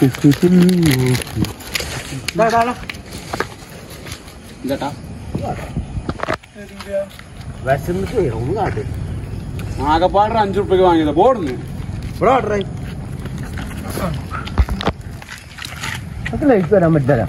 ചേട്ടാ വിശന്നിട്ട് ഒന്ന് കാട്ട് ആകപ്പാട് അഞ്ചു റുപ്യക്ക് വാങ്ങിയത് ബോർഡിന് ഇവിടെ ഓർഡർ ലൈഫ് വരാൻ പറ്റില്ല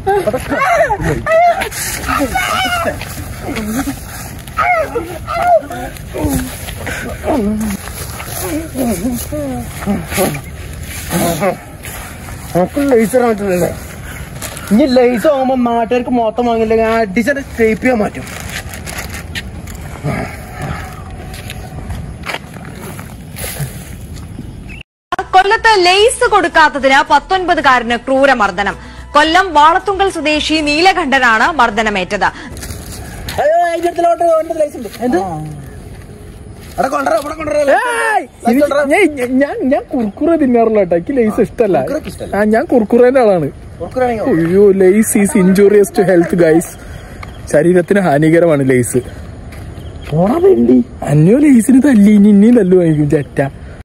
നമുക്ക് ലൈസ് തരാൻ പറ്റില്ലല്ലേ ഇനി ലൈസ് ആകുമ്പോ നാട്ടുകാർക്ക് മൊത്തം വാങ്ങില്ലെങ്കിൽ അടിച്ചത് ടേപ്പ് ചെയ്യാൻ മാറ്റും കൊല്ലത്ത് ലെയ്സ് കൊടുക്കാത്തതിന് പത്തൊൻപതുകാരന് ക്രൂരമർദ്ദനം കൊല്ലം വാളത്തുങ്കൽ സ്വദേശി നീലകണ്ഠനാണ് മർദ്ദനമേറ്റത് ഞാൻ ഞാൻ കുർക്കുറ തിന്നാറില്ല കേട്ടോ എനിക്ക് ലേസ് ഇഷ്ടല്ല ആ ഞാൻ കുർക്കുറേന്റെ ആളാണ് അയ്യോ Lay's is injurious to health guys ശരീരത്തിന് ഹാനികരമാണ് ലേസ് അന്യോ ലേസിന് തല്ലി ഇനി ഇനിയും തല്ലു വാങ്ങിക്കും ചേറ്റ